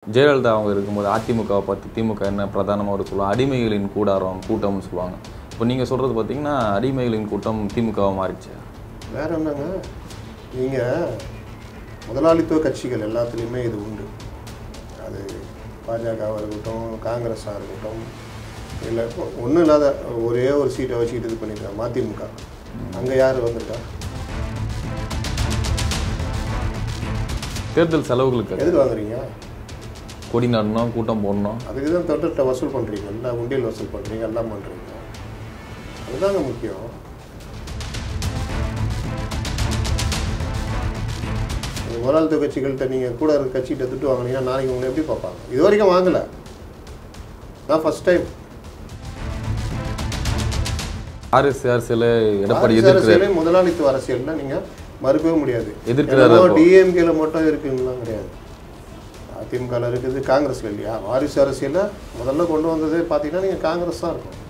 ஜெயலலிதா அவங்க இருக்கும்போது அதிமுகவை பார்த்து திமுக என்ன பிரதானமாக ஒரு சொல்லுவாங்க அடிமைகளின் கூடாரம் கூட்டம்னு சொல்லுவாங்க இப்போ நீங்கள் சொல்கிறது பார்த்தீங்கன்னா அடிமைகளின் கூட்டம் திமுகவை மாறிடுச்சு வேற என்னங்க நீங்கள் முதலாளித்துவ கட்சிகள் எல்லாத்துலேயுமே இது உண்டு அது பாஜகவாக இருக்கட்டும் காங்கிரஸாக இருக்கட்டும் இல்லை ஒன்றும் இல்லாத ஒரே ஒரு சீட்டை வச்சுக்கிட்டு இது பண்ணிக்கலாம் மதிமுக அங்கே யார் வந்திருக்கா தேர்தல் செலவுகளுக்கு எதுக்கு வாங்குறீங்க கொடி நடணும் கூட்டம் போடணும் அதுக்கு தான் தொட்டத்தை வசூல் பண்ணுறீங்க எல்லாம் உண்டியல் வசூல் பண்ணுறீங்க எல்லாம் பண்ணுறீங்க அதுதாங்க முக்கியம் நீங்க முதலாளித்துவ கட்சிகள்கிட்ட நீங்கள் கூட இருக்க கட்சிகிட்ட திட்டு வாங்கினீங்கன்னா நாளைக்கு உங்களை எப்படி பார்ப்பாங்க இது வரைக்கும் வாங்கலை நான் ஃபஸ்ட் டைம் ஆர்எஸ் அரசியல் எடப்பாடி பாரதிய எதிர்க்கிறார் அரசியலே முதலாளித்துவ அரசியல்னா நீங்கள் மறுக்கவே முடியாது எதிர்க்கிறாரு அப்போ. டிஎம்கேல மட்டும் இருக்குங்களாம் கிடையாது அதிமுகவில் இருக்குது காங்கிரஸ்ல இல்லையா வாரிசு அரசியலை முதல்ல கொண்டு வந்ததே பார்த்தீங்கன்னா நீங்கள் காங்கிரஸ் தான் இருக்கும்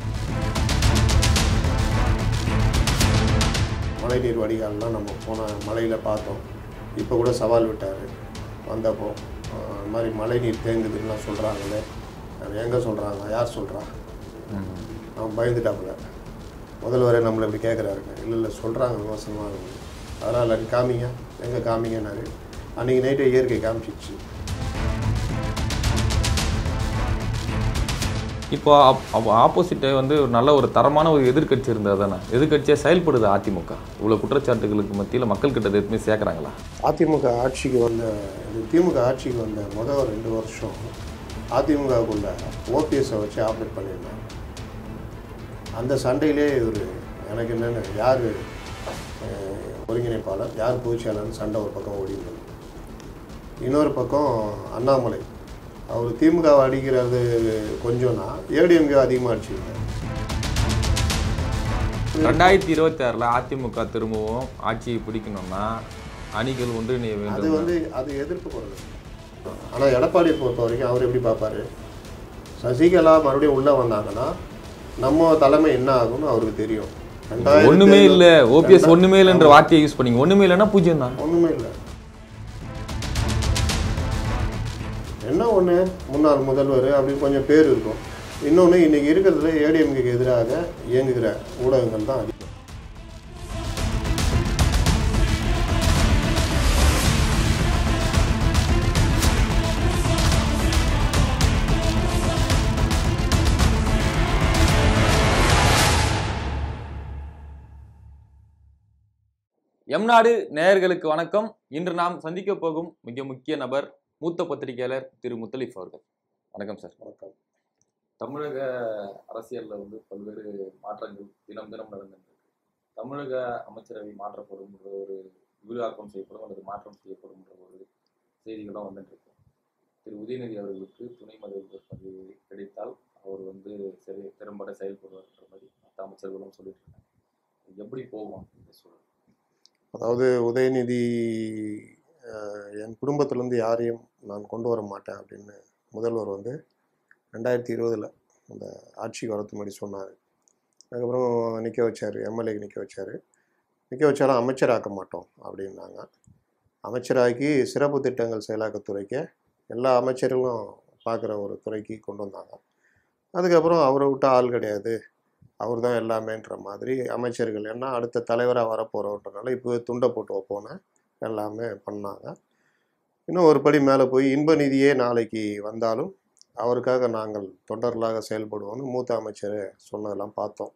மழைநீர் வடிகால்லாம் நம்ம போன மலையில் பார்த்தோம் இப்போ கூட சவால் விட்டார் வந்தப்போ அஹ், இந்த மாதிரி மழைநீர் தேங்குதுன்னுலாம் சொல்கிறாங்களே அது எங்கே சொல்கிறாங்க யார் சொல்கிறா அவன் பயந்துட்டாப்புல முதல்வரே நம்மளை இப்படி கேட்குறாருங்க இல்லை இல்லை சொல்கிறாங்க விமர்சனமாக இருக்குது அதனால் நீ காமிங்க எங்கே காமிங்கன்னாரு அன்றைக்கி நைட்டே இயற்கை காமிச்சிச்சு இப்போ ஆப்போசிட்டை வந்து ஒரு நல்ல ஒரு தரமான ஒரு எதிர்க்கட்சி இருந்தால் தானே எதிர்க்கட்சியாக செயல்படுது அதிமுக இவ்வளோ குற்றச்சாட்டுகளுக்கு மத்தியில் மக்கள் கிட்ட இதை எதுவுமே சேர்க்குறாங்களா அதிமுக ஆட்சிக்கு வந்த இது திமுக ஆட்சிக்கு வந்த முதல் ரெண்டு வருஷம் அதிமுகவுக்குள்ள ஓபிஎஸை வச்சு ஆப்ரேட் பண்ணியிருந்தாங்க அந்த சண்டையிலே ஒரு எனக்கு என்னென்ன யார் ஒருங்கிணைப்பாளர் யார் பொதுச்செயலாளர்னு சண்டை ஒரு பக்கம் ஓடிந்தது இன்னொரு பக்கம் அண்ணாமலை அவர் திமுகவை அடிக்கிறது கொஞ்சம்னா ஏடிஎம்கே அதிகமாக அடிச்சுருக்காரு ரெண்டாயிரத்தி இருபத்தி ஆறில் அதிமுக திரும்பவும் ஆட்சியை பிடிக்கணும்னா அணிகள் ஒன்றிணைய அது வேண்டும் வந்து அது எதிர்ப்பு குரல் ஆனால் எடப்பாடியை பொறுத்த வரைக்கும் அவர் எப்படி பார்ப்பாரு சசிகலா மறுபடியும் உள்ளே வந்தாங்கன்னா நம்ம தலைமை என்ன ஆகும்னு அவருக்கு தெரியும் ரெண்டாயிரத்தி ஒண்ணுமே இல்ல ஓபிஎஸ் ஒண்ணுமே இல்லைன்ற வார்த்தையை யூஸ் பண்ணீங்க ஒண்ணுமே இல்லைன்னா பூஜ்ஜியம் தான் ஒன்றுமே இல்லை என்ன ஒன்று முன்னாள் முதல்வர் அப்படின்னு கொஞ்சம் பேர் இருக்கும் இன்னொன்று இன்னைக்கு இருக்கிறதுல ஏடிஎம்கேக்கு எதிராக இயங்குகிற ஊடகங்கள் தான் அதிகம் எம்நாடு நேயர்களுக்கு வணக்கம் இன்று நாம் சந்திக்க போகும் மிக முக்கிய நபர் மூத்த பத்திரிகையாளர் திரு முத்தலிஃப் அவர்கள் வணக்கம் சார் வணக்கம் தமிழக அரசியல்ல வந்து பல்வேறு மாற்றங்கள் தினம் தினம் நடந்துட்டு இருக்கு தமிழக அமைச்சரவை மாற்றப்படும் என்ற ஒரு விரிவாக்கம் செய்யப்படும் அல்லது மாற்றம் செய்யப்படும் என்ற ஒரு செய்திகளும் வந்துட்டு இருக்கு திரு உதயநிதி அவர்களுக்கு துணை முதல்வர் பதவி கிடைத்தால் அவர் வந்து சரி திறம்பட செயல்படுவார் என்ற மாதிரி மற்ற அமைச்சர்களும் சொல்லிட்டு இருக்காங்க எப்படி போகும் இந்த சூழல் அதாவது உதயநிதி அஹ், என் குடும்பத்திலேருந்து யாரையும் நான் கொண்டு வர மாட்டேன் அப்படின்னு முதல்வர் வந்து ரெண்டாயிரத்தி இருபதில் அந்த ஆட்சிக்கு வரது முன்னாடி சொன்னார் அதுக்கப்புறம் நிற்க வச்சார் எம்எல்ஏக்கு நிற்க வச்சார் நிற்க வச்சாலும் அமைச்சராக்க மாட்டோம் அப்படின்னாங்க அமைச்சராக்கி சிறப்பு திட்டங்கள் செயலாக்கத்துறைக்கு எல்லா அமைச்சர்களும் பார்க்குற ஒரு துறைக்கு கொண்டு வந்தாங்க அதுக்கப்புறம் அவரை விட்ட ஆள் கிடையாது அவர் தான் எல்லாமேன்ற மாதிரி அமைச்சர்கள் ஏன்னா அடுத்த தலைவராக வரப்போகிறோன்றனால இப்போ துண்டை போட்டு வைப்போன்னு எல்லாமே பண்ணாங்க இன்னும் ஒரு படி மேலே போய் இன்ப நிதியே நாளைக்கு வந்தாலும் அவருக்காக நாங்கள் தொண்டர்களாக செயல்படுவோம்னு மூத்த அமைச்சர் சொன்னதெல்லாம் பார்த்தோம்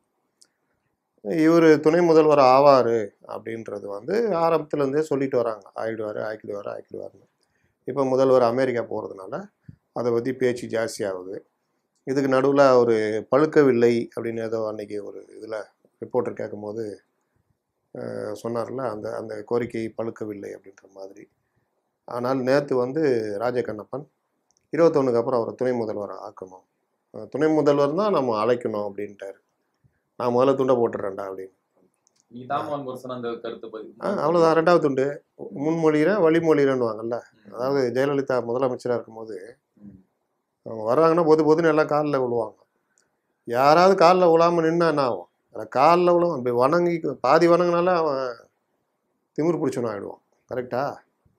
இவர் துணை முதல்வர் ஆவார் அப்படின்றது வந்து ஆரம்பத்துலேருந்தே சொல்லிட்டு வராங்க ஆயிடுவார் ஆக்கிடுவார் ஆக்கிடுவார்னு இப்போ முதல்வர் அமெரிக்கா போகிறதுனால அதை பற்றி பேச்சு ஜாஸ்தியாகுது இதுக்கு நடுவில் அவர் பழுக்கவில்லை அப்படின்னு ஏதோ அன்னைக்கு ஒரு இதில் ரிப்போர்ட்டர் கேட்கும்போது அஹ், சொன்னார்ல அந்த அந்த கோரிக்கை பழுக்கவில்லை அப்படின்ற மாதிரி ஆனால் நேற்று வந்து ராஜகண்ணப்பன் இருபத்தொன்னுக்கு அப்புறம் அவரை துணை முதல்வர் ஆக்கணும் அஹ், துணை முதல்வர் தான் நம்ம அழைக்கணும் அப்படின்ட்டார் நான் முதல்ல துண்டை போட்டுறேன்டா அப்படின்னு நீ தாமன் வருஷம் அந்த கருத்தை ஆ பதிவு அவ்வளோதான் ரெண்டாவது துண்டு முன்மொழிகிறேன் வழிமொழிகிறேன்னுவாங்கல்ல அதாவது ஜெயலலிதா முதலமைச்சராக இருக்கும்போது ம். அவங்க வர்றாங்கன்னா பொது பொதுன்னு எல்லாம் காலில் விழுவாங்க யாராவது காலில் விழாம நின்னா என்ன ஆகும் அதில் காலில் விழும் அப்படி வணங்கி பாதி வணங்கினால அவன் திமிர் பிடிச்சவன் ஆகிடுவான் கரெக்டா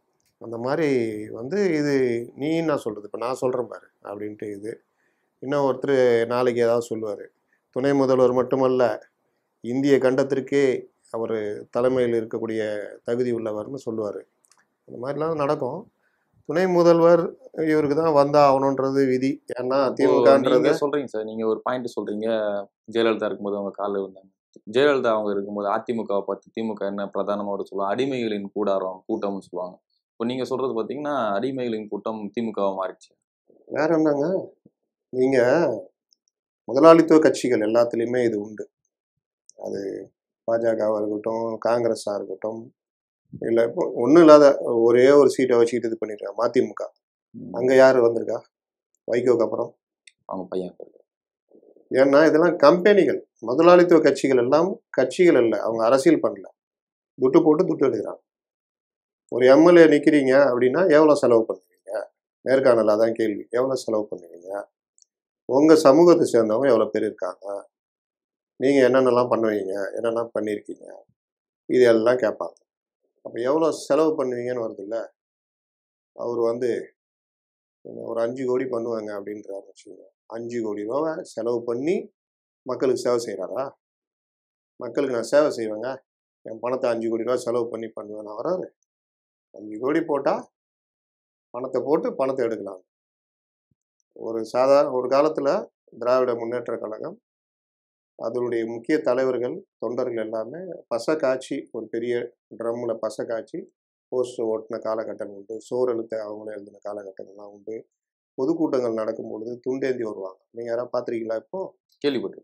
அந்த மாதிரி வந்து இது நீ என்ன சொல்கிறது இப்போ நான் சொல்கிறேன் பாரு அப்படின்ட்டு இது இன்னும் ஒருத்தர் நாளைக்கு ஏதாவது சொல்லுவார் துணை முதல்வர் மட்டுமல்ல இந்திய கண்டத்திற்கே அவர் தலைமையில் இருக்கக்கூடிய தகுதி உள்ளவர்னு சொல்லுவார் அந்த மாதிரிலாம் நடக்கும் துணை முதல்வர் இவருக்கு தான் வந்தா ஆகணுன்றது விதி ஏன்னா இப்போ திமுகன்றது நீங்க சொல்றீங்க சார் நீங்க ஒரு பாயிண்ட் சொல்றீங்க ஜெயலலிதா இருக்கும்போது அவங்க காலில் வந்தாங்க ஜெயலலிதா அவங்க இருக்கும்போது அதிமுகவை பார்த்து திமுக என்ன பிரதானமா ஒரு சொல்லுவாங்க அடிமைகளின் கூடாரம் கூட்டம்னு சொல்லுவாங்க இப்போ நீங்க சொல்றது பாத்தீங்கன்னா அடிமைகளின் கூட்டம் திமுகவா மாறிடுச்சு வேற என்னங்க நீங்க முதலாளித்துவ கட்சிகள் எல்லாத்துலேயுமே இது உண்டு அது பாஜகவாக இருக்கட்டும் காங்கிரஸாக இருக்கட்டும் இல்லை இப்போ ஒன்றும் இல்லாத ஒரே ஒரு சீட்டை வச்சுக்கிட்டு இது பண்ணிருக்காங்க மதிமுக ம். அங்கே யார் வந்திருக்கா வைகோக்கு அப்புறம் அவங்க பையன் பேரு. ஏன்னா இதெல்லாம் கம்பெனிகள் முதலாளித்துவ கட்சிகள் எல்லாம் கட்சிகள் இல்லை அவங்க அரசியல் பண்ணல துட்டு போட்டு துட்டு எடுக்கிறாங்க ஒரு எம்எல்ஏ நிற்கிறீங்க அப்படின்னா எவ்வளோ செலவு பண்ணுவீங்க நேர்காணல் அதான் கேள்வி எவ்வளோ செலவு பண்ணுவீங்க உங்கள் சமூகத்தை சேர்ந்தவங்க எவ்வளோ பேர் இருக்காங்க நீங்கள் என்னென்னலாம் பண்ணுவீங்க என்னென்ன பண்ணியிருக்கீங்க இது எல்லாம் கேட்பாங்க அப்போ எவ்வளோ செலவு பண்ணுவீங்கன்னு வருதுல்ல அவர் வந்து ஒரு அஞ்சு கோடி பண்ணுவாங்க அப்படின்றாரு வச்சுக்கோங்க அஞ்சு கோடி ரூபாவை செலவு பண்ணி மக்களுக்கு சேவை செய்கிறாரா மக்களுக்கு நான் சேவை செய்வேங்க என் பணத்தை அஞ்சு கோடி ரூபா செலவு பண்ணி பண்ணுவேன் நான் வராரு அஞ்சு கோடி போட்டால் பணத்தை போட்டு பணத்தை எடுக்கலாம் ஒரு சாதாரண ஒரு காலத்தில் திராவிட முன்னேற்ற கழகம் அதனுடைய முக்கிய தலைவர்கள் தொண்டர்கள் எல்லாமே பசை காய்ச்சி ஒரு பெரிய ட்ரம்மில் பசை காய்ச்சி போஸ்டர் ஓட்டின காலகட்டம் உண்டு சோறு எழுத்த அவங்களே எழுதின காலகட்டங்கள்லாம் உண்டு பொதுக்கூட்டங்கள் நடக்கும் பொழுது துண்டேந்தி வருவாங்க நீங்கள் யாராவது பார்த்துருக்கீங்களா இப்போ கேள்விப்பட்டு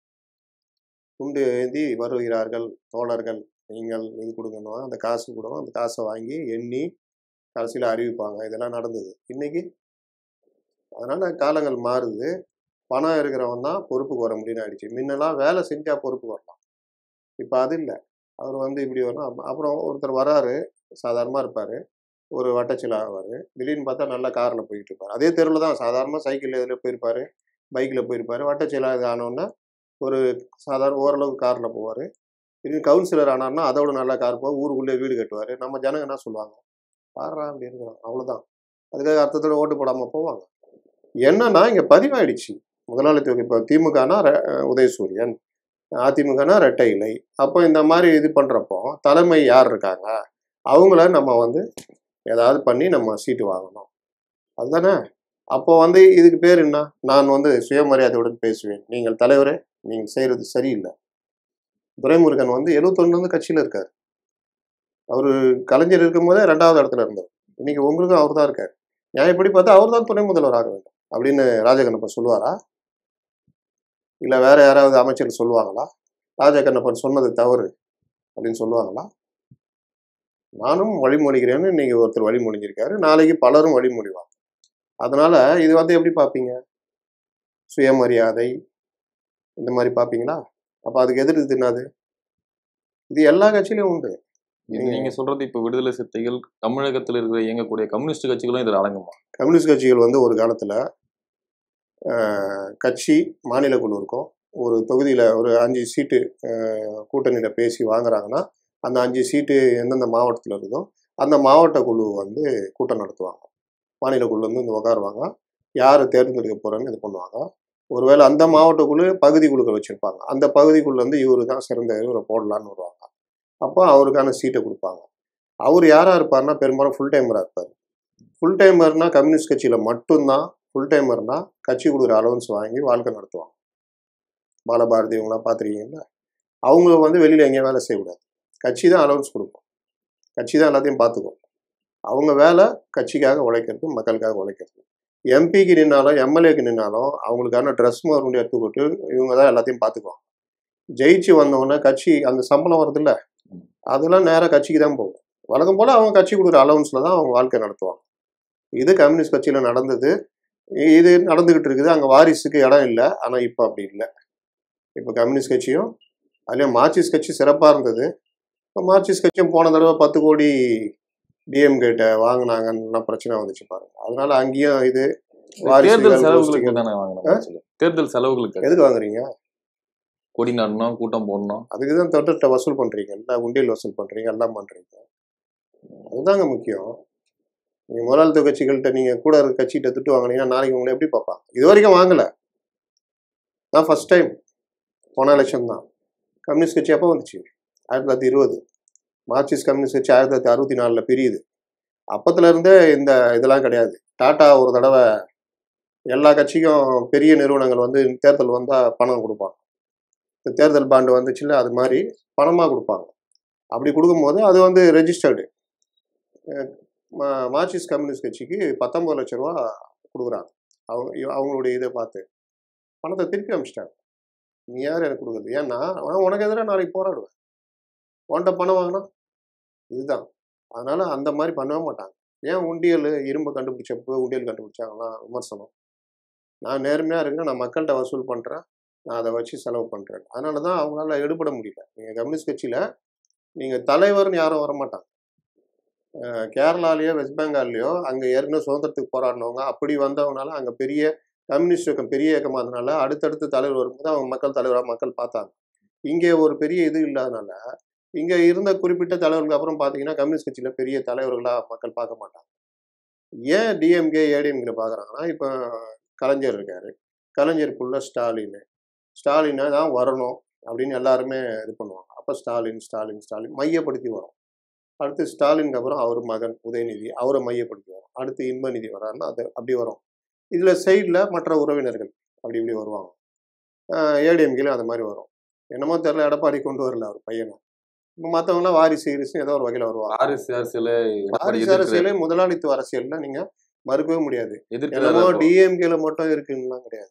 துண்டு ஏந்தி வருகிறார்கள் தோழர்கள் நீங்கள் இது கொடுக்கணும் அந்த காசு கொடுக்கணும் அந்த காசை வாங்கி எண்ணி கடைசியில் அறிவிப்பாங்க இதெல்லாம் நடந்தது இன்னைக்கு அதனால காலங்கள் மாறுது பணம் இருக்கிறவன் தான் பொறுப்புக்கு வர முடியும்னு ஆயிடுச்சு முன்னெல்லாம் வேலை செஞ்சா பொறுப்புக்கு வரலாம் இப்போ அது இல்லை அவர் வந்து இப்படி வரணும் அப்~ அப்புறம் ஒருத்தர் வராரு சாதாரணமாக இருப்பார் ஒரு வட்டச்சில ஆவார் திடீர்னு பார்த்தா நல்ல காரில் போயிட்டு இருப்பார் அதே தெருவில் தான் சாதாரணமாக சைக்கிள் இதில் போயிருப்பார் பைக்கில் போயிருப்பார் வட்டச்சில இது ஆனோடனே ஒரு சாதாரண ஓரளவுக்கு காரில் போவார் திடீர்னு கவுன்சிலர் ஆனார்னா அதோட நல்ல கார் போய் ஊருக்குள்ளே வீடு கட்டுவார் நம்ம ஜனங்க என்ன சொல்லுவாங்க பாடுறா அப்படி இருக்கிறோம் அவ்வளோதான் அதுக்காக அர்த்தத்தோட ஓட்டு போடாமல் போவாங்க என்னன்னா இங்கே பதிவாயிடுச்சு முதலாளித்துவ இப்போ திமுகனா ரெ- உதயசூரியன் அதிமுகனா ரெட்டை இலை அப்போ இந்த மாதிரி இது பண்ணுறப்போ தலைமை யார் இருக்காங்க அவங்கள நம்ம வந்து ஏதாவது பண்ணி நம்ம சீட்டு வாங்கணும் அதுதானே அப்போ வந்து இதுக்கு பேர் என்ன நான் வந்து சுயமரியாதையுடன் பேசுவேன் நீங்கள் தலைவரே நீங்கள் செய்கிறது சரியில்லை துரைமுருகன் வந்து எழுபத்தொன்னு கட்சியில் இருக்கார் அவர் கலைஞர் இருக்கும்போதே ரெண்டாவது இடத்துல இருந்தார் இன்னைக்கு உங்களுக்கும் அவர் தான் இருக்கார் நான் எப்படி பார்த்தா அவர் தான் துணை முதல்வர் ஆக வேண்டும் அப்படின்னு ராஜகண்ணப்பன் சொல்லுவாரா இல்லை வேற யாராவது அமைச்சர் சொல்லுவாங்களா ராஜகண்ணப்பன் சொன்னது தவறு அப்படின்னு சொல்லுவாங்களா நானும் வழிமொழிகிறேன்னு இன்னைக்கு ஒருத்தர் வழிமொழிஞ்சிருக்காரு நாளைக்கு பலரும் வழிமொழிவாங்க அதனால இது வந்து எப்படி பார்ப்பீங்க சுயமரியாதை இந்த மாதிரி பார்ப்பீங்களா அப்போ அதுக்கு எதிர் இது என்னது இது எல்லா கட்சியிலையும் உண்டு இது நீங்க சொல்றது இப்ப விடுதலை சிறுத்தைகள் தமிழகத்துல இருக்கிற இயங்கக்கூடிய கம்யூனிஸ்ட் கட்சிகளும் இதுல அடங்குமா கம்யூனிஸ்ட் கட்சிகள் வந்து ஒரு காலத்தில் கட்சி மாநில குழு இருக்கும் ஒரு தொகுதியில் ஒரு அஞ்சு சீட்டு கூட்டணியில் பேசி வாங்குறாங்கன்னா அந்த அஞ்சு சீட்டு எந்தெந்த மாவட்டத்தில் இருக்குதோ அந்த மாவட்ட குழு வந்து கூட்டம் நடத்துவாங்க மாநில குழு வந்து வந்து உட்காருவாங்க யார் தேர்ந்தெடுக்க போகிறேன்னு இது பண்ணுவாங்க ஒருவேளை அந்த மாவட்ட குழு பகுதி குழுக்கள் வச்சுருப்பாங்க அந்த பகுதிக்குள்ள வந்து இவரு தான் சிறந்த இவரை போடலான்னு வருவாங்க அப்போ அவருக்கான சீட்டை கொடுப்பாங்க அவர் யாராக இருப்பார்னா பெரும்பாலும் ஃபுல் டைமராக இருப்பார் ஃபுல் டைமர்னா கம்யூனிஸ்ட் கட்சியில் மட்டும்தான் ஃபுல் டைமர்னா கட்சி கொடுக்குற அலவன்ஸ் வாங்கி வாழ்க்கை நடத்துவாங்க பாலபாரதி இவங்களாம் பார்த்துருக்கீங்களா அவங்க வந்து வெளியில் எங்கேயும் வேலை செய்யக்கூடாது கட்சி தான் அலவன்ஸ் கொடுக்கும் கட்சி தான் எல்லாத்தையும் பார்த்துக்கும் அவங்க வேலை கட்சிக்காக உழைக்கிறது மக்களுக்காக உழைக்கிறது எம்பிக்கு நின்னாலும் எம்எல்ஏக்கு நின்னாலும் அவங்களுக்கான ட்ரெஸ் மருந்து எடுத்து போட்டு இவங்க தான் எல்லாத்தையும் பார்த்துக்குவாங்க ஜெயிச்சு வந்தவொடனே கட்சி அந்த சம்பளம் வருதுல்ல அதெல்லாம் நேராக கட்சிக்கு தான் போகும் வழக்கம் போல் அவங்க கட்சி கொடுக்குற அலவன்ஸில் தான் அவங்க வாழ்க்கை நடத்துவாங்க இது கம்யூனிஸ்ட் கட்சியில் நடந்தது இது நடந்துக்கிட்டு இருக்குது அங்கே வாரிசுக்கு இடம் இல்லை ஆனால் இப்போ அப்படி இல்லை இப்போ கம்யூனிஸ்ட் கட்சியும் அதுலேயும் மார்க்சிஸ்ட் கட்சி சிறப்பாக இருந்தது இப்போ மார்க்சிஸ்ட் கட்சியும் போன தடவை பத்து கோடி டிஎம் கிட்ட வாங்கினாங்கன்னா பிரச்சனை வந்துச்சு பாருங்க அதனால அங்கேயும் இது தேர்தல் வாரிசுகள், செலவுகளுக்கு கோஷ்டிகள். தானே வாங்கினாங்க சொல்லு. தேர்தல் செலவுகளுக்கு எதுக்கு வாங்குறீங்க கொடி நடணும் கூட்டம் போடணும் அதுக்கு தான் தொட்டிட்ட வசூல் பண்ணுறீங்க எல்லாம் உண்டியல் வசூல் பண்ணுறீங்க எல்லாம் பண்ணுறீங்க அதுதாங்க முக்கியம் நீங்கள் முதலாளித்துவ கட்சிகள்கிட்ட நீங்கள் கூட இருக்க கட்சிகிட்ட திட்டு வாங்கினீங்கன்னா நாளைக்கு உங்களை எப்படி பார்ப்பாங்க இது வரைக்கும் வாங்கலை நான் ஃபர்ஸ்ட் டைம் போன எலெக்ஷன் தான் கம்யூனிஸ்ட் கட்சி எப்போ வந்துச்சு ஆயிரத்தி தொள்ளாயிரத்தி இருபது மார்க்சிஸ்ட் கம்யூனிஸ்ட் கட்சி ஆயிரத்தி தொள்ளாயிரத்தி அறுபத்தி நாலில் பிரியுது அப்பத்துல இருந்தே இந்த இதெல்லாம் கிடையாது டாட்டா ஒரு தடவை எல்லா கட்சிக்கும் பெரிய நிறுவனங்கள் வந்து தேர்தல் வந்தால் பணம் கொடுப்பாங்க இந்த தேர்தல் பாண்டு வந்துச்சுல்ல அது மாதிரி பணமாக கொடுப்பாங்க அப்படி கொடுக்கும்போது அது வந்து ரெஜிஸ்டர்டு மார்க்சிஸ்ட் கம்யூனிஸ்ட் கட்சிக்கு பத்தொம்பது லட்ச ரூபா கொடுக்குறாங்க அவங்க இவ- அவங்களுடைய இதை பார்த்து பணத்தை திருப்பி அமிச்சிட்டாங்க நீ யார் எனக்கு கொடுக்குறது ஏன்னா நான் உனக்கு எதிராக நாளைக்கு போராடுவேன் உன்கிட்ட பணம் வாங்கினா இதுதான் அதனால அந்த மாதிரி பண்ணவே மாட்டாங்க ஏன் உண்டியல் இரும்பு கண்டுபிடிச்சப்போ உண்டியல் கண்டுபிடிச்சாங்களாம் விமர்சனம் நான் நேர்மையாக இருக்கிறேன் நான் மக்கள்கிட்ட வசூல் பண்ணுறேன் நான் அதை வச்சு செலவு பண்ணுறேன் அதனால தான் அவங்களால எடுபட முடியல நீங்கள் கம்யூனிஸ்ட் கட்சியில் நீங்கள் தலைவர்னு யாரும் வர மாட்டாங்க அஹ் கேரளாலேயோ வெஸ்ட் பெங்கால்லையோ அங்கே ஏற்கனவே சுதந்திரத்துக்கு போராடினவங்க அப்படி வந்தவங்கனால அங்கே பெரிய கம்யூனிஸ்ட் இயக்கம் பெரிய இயக்கமாக இருந்தனால அடுத்தடுத்து தலைவர் வரும்போது அவங்க மக்கள் தலைவராக மக்கள் பார்த்தாங்க இங்கே ஒரு பெரிய இது இல்லாதனால இங்கே இருந்த குறிப்பிட்ட தலைவர்களுக்கு அப்புறம் பார்த்தீங்கன்னா கம்யூனிஸ்ட் கட்சியில் பெரிய தலைவர்களாக மக்கள் பார்க்க மாட்டாங்க ஏன் டிஎம்கே ஏடிஎம்கே பார்க்குறாங்கன்னா இப்போ கலைஞர் இருக்காரு கலைஞருக்குள்ள ஸ்டாலின் ஸ்டாலினை தான் வரணும் அப்படின்னு எல்லாருமே இது பண்ணுவாங்க அப்போ ஸ்டாலின் ஸ்டாலின் ஸ்டாலின் மையப்படுத்தி வரும் அடுத்து ஸ்டாலினுக்கு அப்புறம் அவர் மகன் உதயநிதி அவரை மையப்படுத்தி வரும் அடுத்து இன்பநிதி வராருன்னா அது அப்படி வரும் இதில் சைடில் மற்ற உறவினர்கள் அப்படி இப்படி வருவாங்க ஏடிஎம்கேலையும் அது மாதிரி வரும் என்னமோ தெரில எடப்பாடி கொண்டு வரல அவர் பையனை இப்போ மற்றவங்களாம் வாரிசு இருசு ஏதோ ஒரு வகையில் வருவாங்க வாரிசு அரசியல வாரிசு அரசியலே முதலாளித்துவ அரசியல்ல நீங்க மறுக்கவே முடியாது என்னமோ எதிர்க்கிறாரு டிஎம்கேல மட்டும் இருக்குன்னுலாம் கிடையாது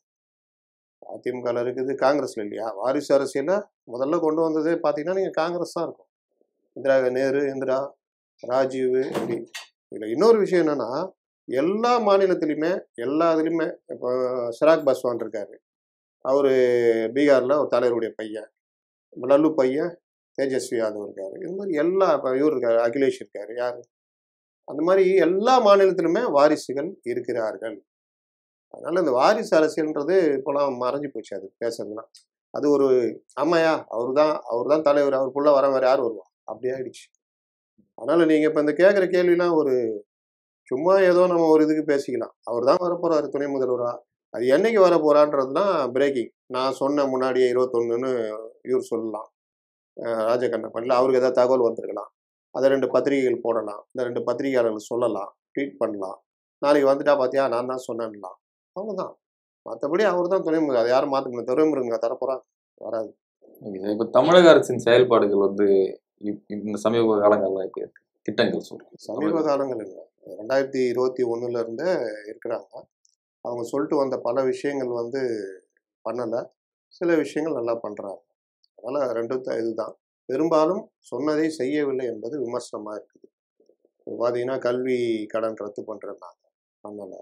அதிமுகல இருக்குது காங்கிரஸ்ல இல்லையா வாரிசு அரசியல முதல்ல கொண்டு வந்ததே பாத்தீங்கன்னா நீங்க காங்கிரஸ் தான் இருக்கும் இந்திரா நேரு இந்திரா ராஜீவ் இப்படி இதுல இன்னொரு விஷயம் என்னன்னா எல்லா மாநிலத்திலையுமே எல்லா இதுலையுமே இப்போ சிராக் பாஸ்வான் இருக்காரு அவரு பீகார்ல ஒரு தலைவருடைய பையன் லல்லு பையன் தேஜஸ்வி யாதவ் இருக்காரு இது மாதிரி எல்லா இப்போ இவர் இருக்காரு அகிலேஷ் இருக்காரு யாரு அந்த மாதிரி எல்லா மாநிலத்திலுமே வாரிசுகள் இருக்கிறார்கள் அதனால இந்த வாரிசு அரசியல்ன்றது இப்போலாம் மறைஞ்சு போச்சு அது பேசுறதுலாம் அது ஒரு ஆமாயா அவர் தான் அவர் தான் தலைவர் அவருக்குள்ள வர வேற யார் வருவா அப்படி ஆயிடுச்சு அதனால நீங்க இப்ப இந்த கேட்குற கேள்விலாம் ஒரு சும்மா ஏதோ நம்ம ஒரு இதுக்கு பேசிக்கலாம் அவர் தான் வரப்போறாரு துணை முதல்வரா அது என்னைக்கு வர போறான்றதுலாம் பிரேக்கிங் நான் சொன்ன முன்னாடியே இருபத்தொன்னுன்னு இவர் சொல்லலாம் அஹ் ராஜகண்ணப்பன்ல அவருக்கு ஏதாவது தகவல் வந்திருக்கலாம் அதை ரெண்டு பத்திரிகைகள் போடலாம் இந்த ரெண்டு பத்திரிகையாளர்கள் சொல்லலாம் ட்வீட் பண்ணலாம் நாளைக்கு வந்துட்டா பார்த்தியா நான் தான் சொன்னேன்லாம் அவ்வளோதான் மற்றபடி அவர் தான் துணை முதல்வர் அதை யாரும் மாற்ற முடியாது துறைமுருகங்க தரப்போறாங்க வராது இப்ப தமிழக அரசின் செயல்பாடுகள் வந்து இப்- இந்த சமீப காலங்கள்ல எப்படி இருக்கு திட்டங்கள் சொல்றேன் சமீப காலங்கள் இல்லை ரெண்டாயிரத்தி இருபத்தி ஒண்ணுல இருந்தே இருக்கிறாங்க அவங்க சொல்லிட்டு வந்த பல விஷயங்கள் வந்து பண்ணலை சில விஷயங்கள் நல்லா பண்றாங்க அதனால ரெண்டும் த- இதுதான் பெரும்பாலும் சொன்னதை செய்யவில்லை என்பது விமர்சனமா இருக்குது இப்போ பார்த்தீங்கன்னா கல்வி கடன் ரத்து பண்றேன்னாங்க பண்ணலை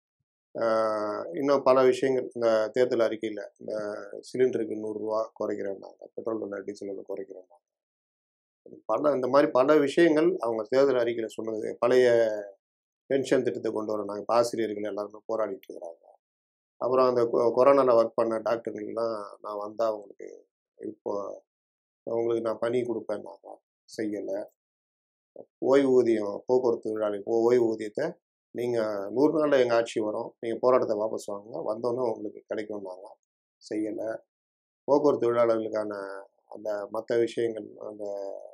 இன்னும் பல விஷயங்கள் இந்த தேர்தல் அறிக்கையில் இந்த சிலிண்டருக்கு நூறுரூவா குறைக்கிறேன்னாங்க பெட்ரோல் விலை டீசல் விலை குறைக்கிறேன்னாங்க பல இந்த மாதிரி பல விஷயங்கள் அவங்க தேர்தல் அறிக்கையில் சொன்னது பழைய பென்ஷன் திட்டத்தை கொண்டு வர நாங்கள் ஆசிரியர்கள் எல்லாருமே போராடிட்டு இருக்கிறாங்க அப்புறம் அந்த கொ- கொரோனாவில் ஒர்க் பண்ண டாக்டர்கள்லாம் நான் வந்தால் அவங்களுக்கு இப்போ அவங்களுக்கு நான் பணி கொடுப்பேன்னாங்க செய்யலை ஓய்வூதியம் போக்குவரத்து தொழிலாளி ஓ- ஓய்வூதியத்தை நீங்கள் நூறு நாளில் எங்கள் ஆட்சி வரும் நீங்கள் போராட்டத்தை வாபஸ் வாங்க வந்தோன்னே உங்களுக்கு கிடைக்கும்னாங்க செய்யலை போக்குவரத்து தொழிலாளர்களுக்கான அந்த மற்ற விஷயங்கள் அந்த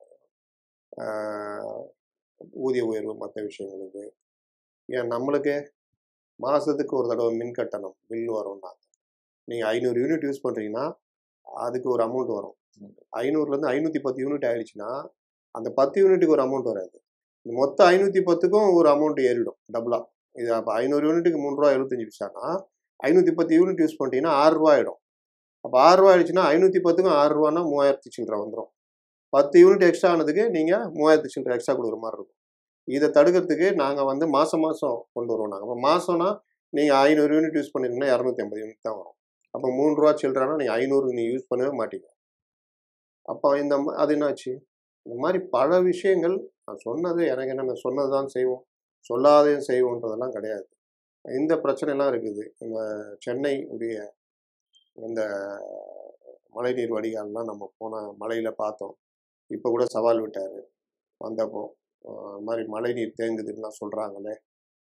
ஆஹ், ஊதிய உயர்வு மற்ற விஷயங்கள் இது ஏன் நம்மளுக்கு மாதத்துக்கு ஒரு தடவை மின் கட்டணம் பில் வரும்னாங்க நீங்கள் ஐநூறு யூனிட் யூஸ் பண்ணுறீங்கன்னா அதுக்கு ஒரு அமௌண்ட் வரும் ஐநூறுலேருந்து ஐநூற்றி பத்து யூனிட் ஆயிடுச்சுன்னா அந்த பத்து யூனிட்டுக்கு ஒரு அமௌண்ட் வராது இந்த மொத்த ஐநூற்றி பத்துக்கும் ஒரு அமௌண்ட் ஏறிடும் டபுளாக இது அப்போ ஐநூறு யூனிட்டுக்கு மூணு ரூபா எழுபத்தஞ்சு பைசானா ஐநூற்றி பத்து யூனிட் யூஸ் பண்ணிட்டீங்கன்னா ஆறு ரூபா ஆகிடும் அப்போ ஆறு ரூபா ஆயிடுச்சுன்னா ஐநூற்றி பத்துக்கும் ஆறு ரூபான்னா மூவாயிரத்தி சில்லற வந்துடும் பத்து யூனிட் எக்ஸ்ட்ரா ஆனதுக்கு நீங்கள் மூவாயிரத்தி சில்லற எக்ஸ்ட்ரா கொடுக்குற மாதிரி இருக்கும் இதை தடுக்கிறதுக்கு நாங்கள் வந்து மாதம் மாதம் கொண்டு வருவோம் நாங்கள் அப்போ மாதம்னா நீங்கள் ஐநூறு யூனிட் யூஸ் பண்ணிருந்தீங்கன்னா இரநூத்தி ஐம்பது யூனிட் தான் வரும் அப்போ மூணு ரூபா சில்லறானா நீங்கள் ஐநூறு நீங்கள் யூஸ் பண்ணவே மாட்டீங்க அப்போ இந்த ம- அது என்னாச்சு இந்த மாதிரி பல விஷயங்கள் நான் சொன்னது எனக்கு என்ன நான் சொன்னது தான் செய்வோம் சொல்லாதையும் செய்வோன்றதெல்லாம் கிடையாது இந்த பிரச்சனைலாம் இருக்குது இந்த சென்னை உடைய இந்த மழைநீர் வடிகால்லாம் நம்ம போன மழையில் பார்த்தோம் இப்போ கூட சவால் விட்டார் வந்தப்போ அஹ் இந்த மாதிரி மழைநீர் தேங்குதுன்னுலாம் சொல்கிறாங்களே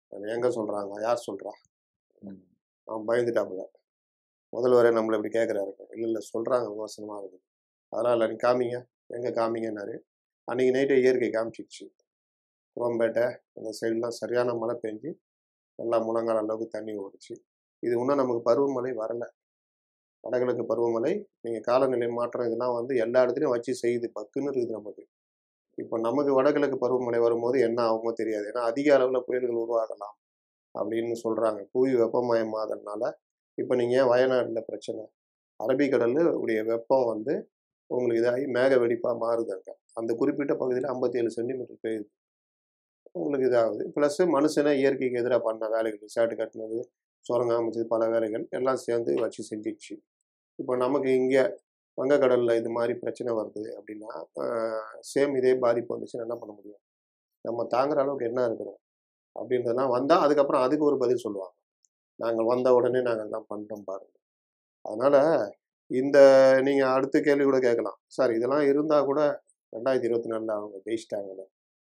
அது எங்கே சொல்கிறாங்க யார் சொல்கிறா ம். அவன் பயந்துட்டாப்புல முதல்வரே நம்மளை இப்படி கேட்குறாரு இல்லை இல்லை சொல்கிறாங்க விமர்சனமாக இருக்குது அதெல்லாம் இல்லை நீ காமிங்க எங்கே காமிங்கன்னாரு அன்றைக்கி நைட்டே இயற்கை காமிச்சிடுச்சு குரம்பேட்டை அந்த சைடெலாம் சரியான மழை பெஞ்சு நல்லா முழங்கால் அளவுக்கு தண்ணி ஓடிச்சு இது இன்னும் நமக்கு பருவமழை வரலை வடகிழக்கு பருவமழை நீங்கள் காலநிலை மாற்றம் இதெல்லாம் வந்து எல்லா இடத்துலையும் வச்சு செய்யுது பக்குன்னு இருக்குது நமக்கு இப்போ நமக்கு வடகிழக்கு பருவமழை வரும்போது என்ன ஆகுமோ தெரியாது ஏன்னா அதிக அளவில் புயல்கள் உருவாகலாம் அப்படின்னு சொல்கிறாங்க புவி வெப்பமயமாதல்னால இப்போ நீங்கள் ஏன் வயநாட்டில் பிரச்சனை அரபிக்கடலில் உடைய வெப்பம் வந்து உங்களுக்கு இதாகி மேக வெடிப்பாக மாறுது அங்கே அந்த குறிப்பிட்ட பகுதியில் ஐம்பத்தேழு சென்டிமீட்டர் பெய்யுது உங்களுக்கு இதாகுது ப்ளஸ்ஸு மனுஷனை இயற்கைக்கு எதிராக பண்ண வேலைகள் ரிசார்ட் கட்டினது சுரங்கம் அமைச்சது பல வேலைகள் எல்லாம் சேர்ந்து வச்சு செஞ்சிடுச்சு இப்போ நமக்கு இங்கே வங்கக்கடலில் இது மாதிரி பிரச்சனை வருது அப்படின்னா சேம் இதே பாதிப்பு வந்துச்சுன்னா என்ன பண்ண முடியும் நம்ம தாங்குற அளவுக்கு என்ன இருக்கிறோம் அப்படின்றதெல்லாம் வந்தால் அதுக்கப்புறம் அதுக்கு ஒரு பதில் சொல்லுவாங்க நாங்கள் வந்த உடனே நாங்கள் எல்லாம் பண்ணிட்டோம் பாருங்க அதனால் இந்த நீங்கள் அடுத்த கேள்வி கூட கேட்கலாம் சார் இதெல்லாம் இருந்தால் கூட ரெண்டாயிரத்தி இருபத்தி நாலில் அவங்க ஜெயிச்சிட்டாங்கல்ல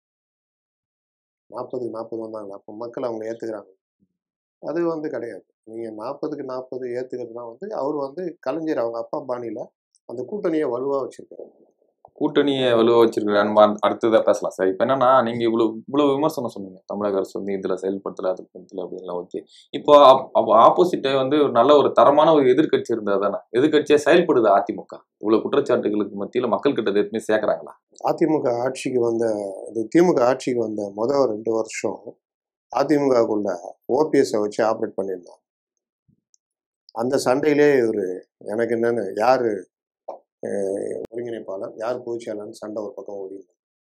நாற்பதுக்கு நாற்பது வந்தாங்க அப்போ மக்கள் அவங்க ஏற்றுக்கிறாங்க அது வந்து கிடையாது நீங்கள் நாற்பதுக்கு நாற்பது ஏற்றுக்கிறதுனா வந்து அவர் வந்து கலைஞர் அவங்க அப்பா பாணியில் அந்த கூட்டணியை வலுவாக வச்சுருக்காரு கூட்டணியை வலுவா வச்சிருக்கிறான்னு அடுத்ததா பேசலாம் சார் இப்போ என்னன்னா நீங்க இவ்வளவு இவ்வளவு விமர்சனம் சொன்னீங்க தமிழக அரசு வந்து இதுல செயல்படுத்தல அது படுத்தல அப்படின்லாம் ஓகே இப்போ ஆப்போசிட்டே வந்து ஒரு நல்ல ஒரு தரமான ஒரு எதிர்க்கட்சி இருந்தா தானே எதிர்க்கட்சியா செயல்படுது அதிமுக இவ்வளவு குற்றச்சாட்டுகளுக்கு மத்தியில மக்கள் கிட்ட இதை எதுவுமே சேர்க்கறாங்களா அதிமுக ஆட்சிக்கு வந்த இது திமுக ஆட்சிக்கு வந்த முதல் ரெண்டு வருஷம் அதிமுகக்குள்ள ஓபிஎஸ்ஸை வச்சு ஆப்ரேட் பண்ணியிருந்தாங்க அந்த சண்டையிலே இவர் எனக்கு என்னன்னு யார் ஒருங்கிணைப்பாளர் யார் பொதுச்செயலாளர்னு சண்டை ஒரு பக்கம் ஓடினார்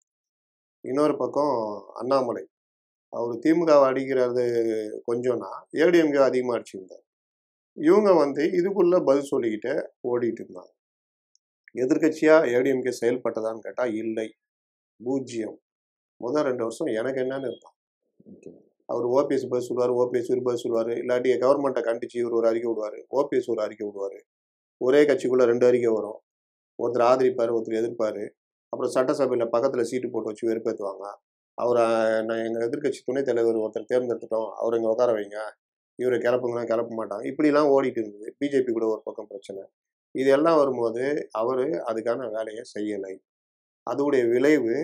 இன்னொரு பக்கம் அண்ணாமலை அவர் திமுக அடிக்கிறது கொஞ்சம்னா ஏடிஎம்கே அதிகமாக அடிச்சிருந்தார் இவங்க வந்து இதுக்குள்ள பதில் சொல்லிக்கிட்டு ஓடிட்டு இருந்தாங்க எதிர்கட்சியாக ஏடிஎம்கே செயல்பட்டதான்னு கேட்டால் இல்லை பூஜ்ஜியம் முதல் ரெண்டு வருஷம் எனக்கு என்னன்னு இருந்தான் அவர் ஓபிஎஸ் பதில் சொல்லுவார் ஓபிஎஸ் இவர் பதில் சொல்லுவார் இல்லாட்டி கவர்மெண்ட்டை கண்டிச்சு இவர் ஒரு அறிக்கை விடுவார் ஓபிஎஸ் ஒரு அறிக்கை விடுவார் ஒரே கட்சிக்குள்ளே ரெண்டு அறிக்கை வரும் ஒருத்தர் ஆதரிப்பார் ஒருத்தர் எதிர்ப்பார் அப்புறம் சட்டசபையில் பக்கத்தில் சீட்டு போட்டு வச்சு வெறுப்பேற்றுவாங்க அவர் நான் எங்கள் எதிர்கட்சி துணைத் தலைவர் ஒருத்தர் தேர்ந்தெடுத்துட்டோம் அவர் இங்கே உட்கார வைங்க இவரை கிளப்புங்கன்னா கிளப்ப மாட்டாங்க இப்படிலாம் ஓடிட்டு இருந்தது பிஜேபி கூட ஒரு பக்கம் பிரச்சனை இது எல்லாம் வரும்போது அவர் அதுக்கான வேலையை செய்யலை அதோடைய விளைவு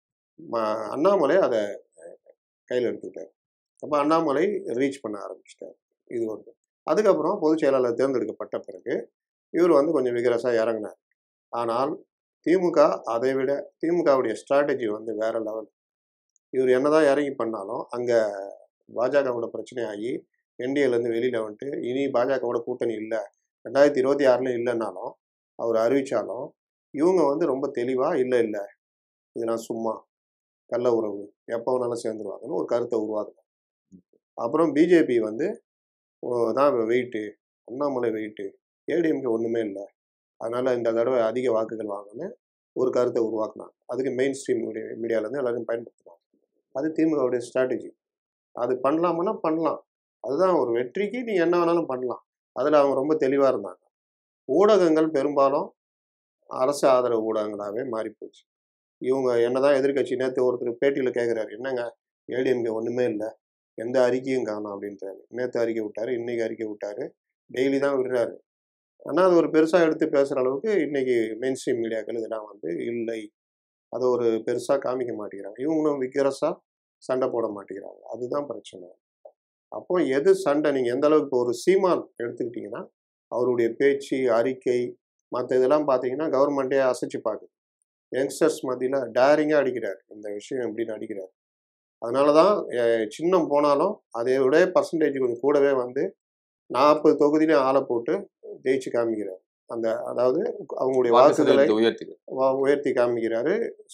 அண்ணாமலை அதை கையில் எடுத்துக்கிட்டார் அப்போ அண்ணாமலை ரீச் பண்ண ஆரம்பிச்சிட்டார் இது ஒன்று அதுக்கப்புறம் பொதுச் செயலாளர் தேர்ந்தெடுக்கப்பட்ட பிறகு இவர் வந்து கொஞ்சம் விகரஸாக இறங்கினார் ஆனால் திமுக அதை விட திமுகவுடைய ஸ்ட்ராட்டஜி வந்து வேற லெவல் இவர் என்னதான் இறங்கி பண்ணாலும் அங்கே பாஜகவோட பிரச்சனையாகி என்டிஏலேருந்து வெளியில் வந்துட்டு இனி பாஜகவோட கூட்டணி இல்லை ரெண்டாயிரத்தி இருபத்தி ஆறில் இல்லைன்னாலும் அவர் அறிவித்தாலும் இவங்க வந்து ரொம்ப தெளிவாக இல்லை இல்லை இது நான் சும்மா கள்ள உறவு எப்போ வேணாலும் சேர்ந்துருவாங்கன்னு ஒரு கருத்தை உருவாக்குறாங்க அப்புறம் பிஜேபி வந்து தான் வெயிட்டு அண்ணாமலை வெயிட்டு ஏடிஎம்கே ஒன்றுமே இல்லை அதனால் இந்த தடவை அதிக வாக்குகள் வாங்கன்னு ஒரு கருத்தை உருவாக்குனாங்க அதுக்கு மெயின் ஸ்ட்ரீம் மீடியா மீடியாவிலேருந்து எல்லாரும் பயன்படுத்துனாங்க அது திமுகவுடைய ஸ்ட்ராட்டஜி அது பண்ணலாமன்னா பண்ணலாம் அதுதான் ஒரு வெற்றிக்கு நீங்கள் என்ன வேணாலும் பண்ணலாம் அதில் அவங்க ரொம்ப தெளிவாக இருந்தாங்க ஊடகங்கள் பெரும்பாலும் அரசு ஆதரவு ஊடகங்களாகவே மாறிப்போச்சு இவங்க என்னதான் எதிர்கட்சி நேற்று ஒருத்தர் பேட்டியில் கேட்குறாரு என்னங்க ஏடிஎம்கே ஒன்றுமே இல்லை எந்த அறிக்கையும் காணும் அப்படின்றாரு நேற்று அறிக்கை விட்டாரு இன்னைக்கு அறிக்கை விட்டாரு டெய்லி தான் விடுறாரு ஆனால் அது ஒரு பெருசாக எடுத்து பேசுகிற அளவுக்கு இன்னைக்கு மெயின் ஸ்ட்ரீம் மீடியாக்கள் இதெல்லாம் வந்து இல்லை அதை ஒரு பெருசாக காமிக்க மாட்டேங்கிறாங்க இவங்களும் விக்கரஸாக சண்டை போட மாட்டேங்கிறாங்க அதுதான் பிரச்சனை அப்போ எது சண்டை நீங்கள் எந்த அளவுக்கு இப்போ ஒரு சீமான் எடுத்துக்கிட்டிங்கன்னா அவருடைய பேச்சு அறிக்கை மற்ற இதெல்லாம் பார்த்தீங்கன்னா கவர்மெண்ட்டே அசைச்சு பார்க்குது யங்ஸ்டர்ஸ் மத்தியில் டேரிங்காக அடிக்கிறார் இந்த விஷயம் எப்படின்னு அடிக்கிறார் அதனால தான் சின்னம் போனாலும் அதை விட பர்சன்டேஜ் கொஞ்சம் கூடவே வந்து நாற்பது தொகுதியிலையும் ஆளை போட்டு ஜெயிச்சு காமிக்கிறார் அந்த அதாவது அவங்களுடைய வாக்குகளை உயர்த்தி உயர்த்தி காமிக்கிறாரு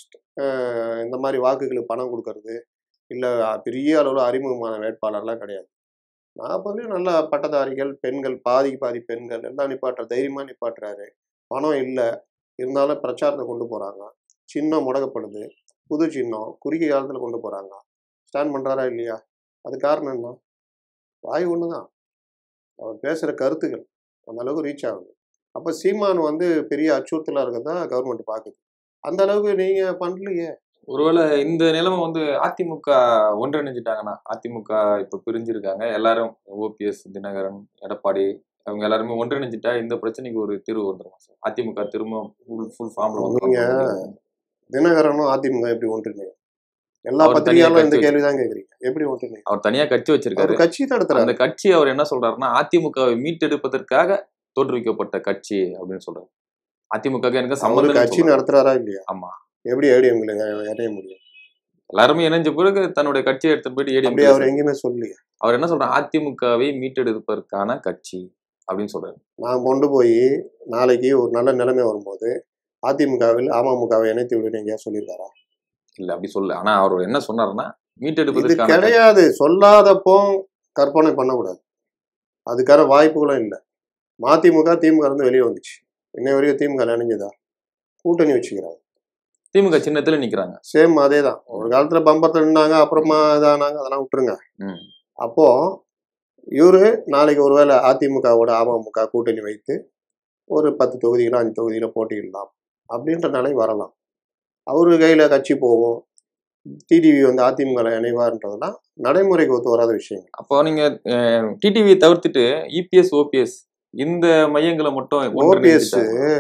இந்த மாதிரி வாக்குகளுக்கு பணம் கொடுக்கறது இல்லை பெரிய அளவில் அறிமுகமான வேட்பாளர்லாம் கிடையாது நாற்பதுலேயும் நல்ல பட்டதாரிகள் பெண்கள் பாதிக்கு பாதி பெண்கள் எல்லாம் நிப்பாட்டுற தைரியமாக நிப்பாட்டுறாரு பணம் இல்லை இருந்தாலும் பிரச்சாரத்தை கொண்டு போகிறாங்க சின்னம் முடக்கப்படுது புது சின்னம் குறுகிய காலத்தில் கொண்டு போகிறாங்க ஸ்டாண்ட் பண்ணுறாரா இல்லையா அது காரணம் என்ன வாய் ஒன்று தான் அவர் பேசுகிற கருத்துக்கள் அந்த அளவுக்கு ரீச் ஆகுது அப்போ சீமான் வந்து பெரிய அச்சுறுத்தலாக இருக்கிறதா கவர்மெண்ட் பார்க்குது அந்த அளவுக்கு நீங்கள் பண்ணலையே ஒருவேளை இந்த நிலைமை வந்து அதிமுக ஒன்றிணைஞ்சிட்டாங்கன்னா அதிமுக இப்ப பிரிஞ்சிருக்காங்க எல்லாரும் ஓபிஎஸ் தினகரன் எடப்பாடி அவங்க எல்லாருமே ஒன்றிணைஞ்சிட்டா இந்த பிரச்சனைக்கு ஒரு தீர்வு வந்துருமா சார் அதிமுக திரும்ப ஃபுல் ஃபுல் ஃபார்ம்ல நீங்க தினகரனும் அதிமுக எப்படி ஒன்றிணையும் எல்லா அவர் தனியா பத்திரிகையாலும் இந்த கட்சி கேள்விதான் கேக்குறீங்க எப்படி ஒன்றிணையும் அவர் தனியா கட்சி வச்சிருக்காரு அவர் கட்சி நடத்துறாரு அந்த கட்சி அவர் என்ன சொல்றாருன்னா அதிமுகவை மீட்டெடுப்பதற்காக தோற்றுவிக்கப்பட்ட கட்சி அப்படின்னு சொல்றாரு அதிமுக எனக்கு அவரு சம்பந்தம் கட்சி இல்லைன்னு சொல்றாரு. நடத்துறாரா இல்லையா ஆமா எப்படி ஏடிஎம்ல இணைய முடியும் எல்லாருமே இணைஞ்ச பிறகு தன்னுடைய கட்சியை எடுத்து போயிட்டு அப்படி அவர் ஏடிஎம் எங்கேயுமே சொல்லலையே அவர் என்ன சொல்றாரு அதிமுகவை மீட்டெடுப்பதற்கான கட்சி அப்படின்னு சொல்றாரு நான் கொண்டு போய் நாளைக்கு ஒரு நல்ல நிலைமை வரும்போது அதிமுகவில் அமமுகவை இணைத்து விடுன்னு எங்கேயா சொல்லியிருக்காரா இல்ல அப்படி சொல்ல ஆனா அவர் என்ன சொன்னாருன்னா இது மீட்டெடுப்பதற்கான கட்சி. கிடையாது சொல்லாதப்போ கற்பனை பண்ணக்கூடாது அதுக்கான வாய்ப்புகளும் இல்லை மதிமுக திமுக இருந்து வெளியே வந்துச்சு இன்னை வரைக்கும் திமுக நினைஞ்சதா கூட்டணி வச்சுக்கிறாங்க திமுக சின்னத்துல நிக்கிறாங்க சேம் அதே தான் ஒரு காலத்துல பம்பத்தில் நின்னாங்க அப்புறமா இதானாங்க அதெல்லாம் விட்டுருங்க ம். அப்போ இவரு நாளைக்கு ஒருவேளை அதிமுகவோட அமமுக கூட்டணி வைத்து ஒரு பத்து தொகுதிகளோ அஞ்சு தொகுதியில போட்டியிடலாம் அப்படின்ற நிலை வரலாம் அவரு கையில கட்சி போகும் டிடிவி வந்து அதிமுக இணைவார்ன்றதெல்லாம் நடைமுறைக்கு ஒத்து வராத விஷயங்கள் அப்போ நீங்க டிடிவியை தவிர்த்துட்டு இபிஎஸ் ஓபிஎஸ் இந்த மையங்களை மட்டும் ஓபிஎஸ் ஒன்றிணைஞ்சிட்டாங்க.